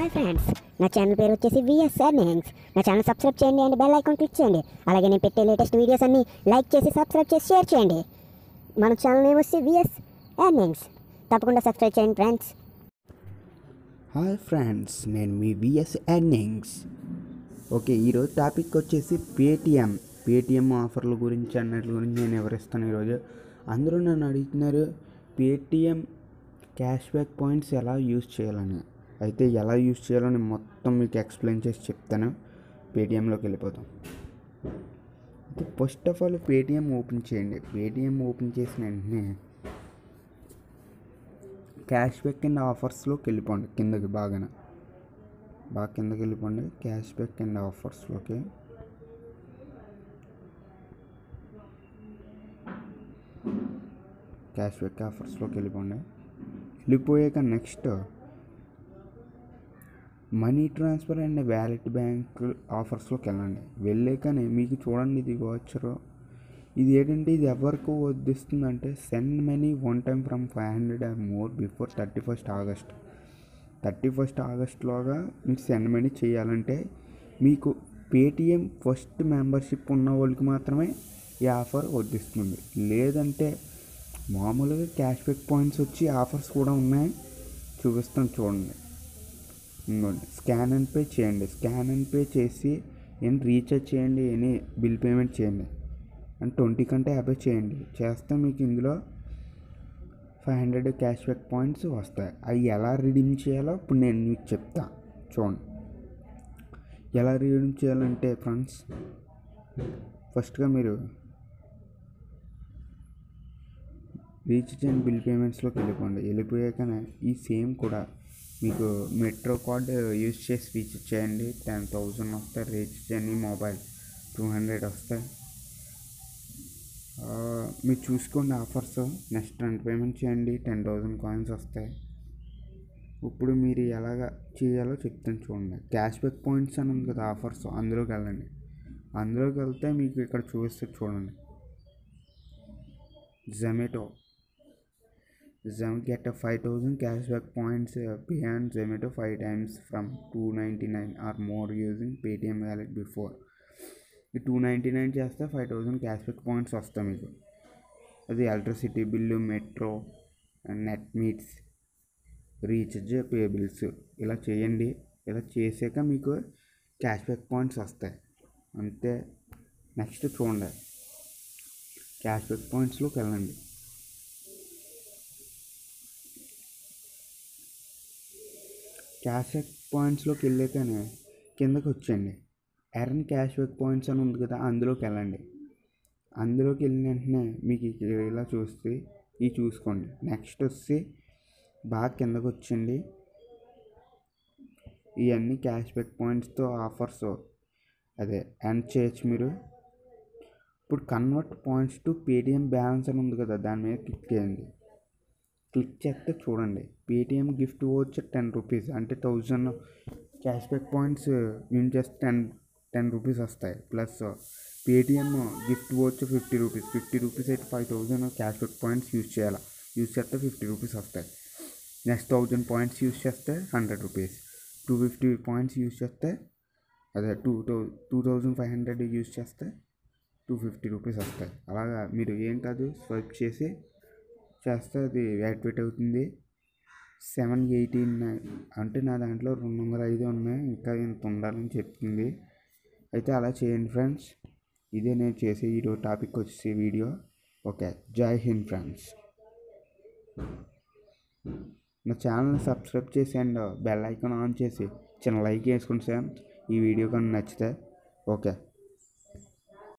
Hi friends నా channel పేరు వచ్చేసి విఎస్ ఎర్నింగ్స్ నా ఛానల్ సబ్స్క్రైబ్ చేయండి అండ్ బెల్ ఐకాన్ క్లిక్ చేయండి అలాగే నేను పెట్టే లేటెస్ట్ వీడియోస్ అన్ని లైక్ చేసి సబ్స్క్రైబ్ చేసి షేర్ చేయండి మన ఛానల్ నేమ్ వచ్చి విఎస్ ఎర్నింగ్స్ తప్పకుండా సబ్స్క్రైబ్ చేయండి ఫ్రెండ్స్ హాయ్ ఫ్రెండ్స్ నేను మీ విఎస్ ఎర్నింగ్స్ ఓకే ఈరోజు టాపిక్ వచ్చేసి పేటిఎం పేటిఎం ఆఫర్ల గురించి అన్నిటి గురించి నేను వివరిస్తాను ఈరోజు అందరూ నన్ను అడుగుతున్నారు పేటిఎం క్యాష్ బ్యాక్ పాయింట్స్ ఎలా యూజ్ చేయాలని అయితే ఎలా యూజ్ చేయాలో నేను మొత్తం మీకు ఎక్స్ప్లెయిన్ చేసి చెప్తాను పేటిఎంలోకి వెళ్ళిపోతాం అయితే first of all Paytm open చేయండి పేటిఎం ఓపెన్ చేసిన వెంటనే క్యాష్ బ్యాక్ కింద ఆఫర్స్లోకి వెళ్ళిపోండి కిందకి బాగానే బాగా కిందకి వెళ్ళిపోండి క్యాష్ బ్యాక్ కింద ఆఫర్స్లోకి క్యాష్ బ్యాక్ ఆఫర్స్లోకి వెళ్ళిపోండి వెళ్ళిపోయాక next money transfer and wallet bank ఆఫర్స్లోకి వెళ్ళండి వెళ్ళాకనే మీకు చూడండి ఇది వచ్చరు ఇది ఏంటంటే ఇది ఎవరికి వద్దిస్తుందంటే send money one time from five hundred and more before thirty first August thirty first ఆగస్ట్లోగా మీకు సెండ్ మనీ చేయాలంటే మీకు పేటిఎం ఫస్ట్ మెంబర్షిప్ ఉన్న వాళ్ళకి మాత్రమే ఈ ఆఫర్ వద్దిస్తుంది లేదంటే మామూలుగా క్యాష్ బ్యాక్ పాయింట్స్ వచ్చి ఆఫర్స్ కూడా ఉన్నాయి చూపిస్తాను చూడండి ఇంకోండి స్కాన్ అండ్ పే చేయండి స్కాన్ అండ్ పే చేసి ఏం రీఛార్జ్ చేయండి ఎనీ బిల్ పేమెంట్ చేయండి అండ్ ట్వంటీ కంటే యాభై చేయండి చేస్తే మీకు ఇందులో five hundred cash back points వస్తాయి అవి ఎలా రిడీమ్ చేయాలో ఇప్పుడు నేను మీకు చెప్తా చూడండి ఎలా రిడీమ్ చేయాలంటే ఫ్రెండ్స్ ఫస్ట్గా మీరు రీఛార్జ్ అండ్ బిల్ పేమెంట్స్లోకి వెళ్ళిపోండి వెళ్ళిపోయాకనే ఈ సేమ్ కూడా మీకు మెట్రో కార్డ్ యూజ్ చేసి రీఛార్జ్ చేయండి టెన్ థౌజండ్ వస్తాయి రీఛార్జ్ అని మొబైల్ టూ హండ్రెడ్ వస్తాయి ఆ, మీరు చూసుకోండి ఆఫర్స్ నెక్స్ట్ రెంట్ పేమెంట్ చేయండి టెన్ థౌజండ్ కాయిన్స్ వస్తాయి ఇప్పుడు మీరు ఎలాగ చేయాలో చెప్తాను చూడండి క్యాష్ బ్యాక్ పాయింట్స్ అని ఉంది కదా ఆఫర్స్ అందులోకి వెళ్ళండి అందులోకి వెళ్తే మీకు ఇక్కడ చూపిస్తే చూడండి Zomato Zam get a 5000 cashback points uh, beyond Zomato 5 times from 299 or more using Paytm wallet before. ఈ టూ నైంటీ నైన్ చేస్తే five thousand cash back points వస్తాయి మీకు అది electricity bill metro net meets recharge pay bills ఇలా చేయండి ఇలా చేసాక మీకు క్యాష్ బ్యాక్ పాయింట్స్ వస్తాయి అంతే నెక్స్ట్ చూడండి క్యాష్ బ్యాక్ పాయింట్స్లోకి వెళ్ళండి క్యాష్ బ్యాక్ పాయింట్స్లోకి వెళ్ళాకనే కిందకి వచ్చేయండి ఎర్న్ క్యాష్ బ్యాక్ పాయింట్స్ అని ఉంది కదా అందులోకి వెళ్ళండి అందులోకి వెళ్ళిన వెంటనే మీకు ఇక్కడ ఇలా చూస్తే ఇవి చూసుకోండి నెక్స్ట్ వచ్చి బాగా కిందకి వచ్చండి ఇవన్నీ క్యాష్ బ్యాక్ పాయింట్స్తో ఆఫర్స్ అదే ఎర్న్ చేయొచ్చు మీరు ఇప్పుడు convert points to Paytm balance అని ఉంది కదా దాని మీద క్లిక్ చేయండి క్లిక్ చేస్తే చూడండి Paytm gift voucher ten rupees అంటే thousand cash back points use చేస్తే టెన్ టెన్ రూపీస్ వస్తాయి plus Paytm gift voucher fifty rupees fifty rupees అయితే five thousand cash back points use చేయాలి యూజ్ చేస్తే ఫిఫ్టీ రూపీస్ వస్తాయి next thousand points use చేస్తే hundred rupees two fifty points use చేస్తే అదే two two two thousand five hundred use చేస్తే two fifty rupees వస్తాయి అలాగా మీరు ఏం కాదు స్వైప్ చేసి చేస్తే అది యాక్టివేట్ అవుతుంది సెవెన్ ఎయిటీన్ అంటే నా దాంట్లో రెండు వందల ఐదు ఉన్నాయి ఇంకా ఇంత ఉండాలని చెప్తుంది అయితే అలా చేయండి ఫ్రెండ్స్ ఇదే నేను చేసే ఈరోజు టాపిక్ వచ్చేసి వీడియో ఓకే జై హింద్ ఫ్రెండ్స్ నా ఛానల్ని సబ్స్క్రైబ్ చేసి అండ్ బెల్ ఐకాన్ ఆన్ చేసి చిన్న లైక్ వేసుకోండి సార్ ఈ వీడియో కానీ నచ్చితే ఓకే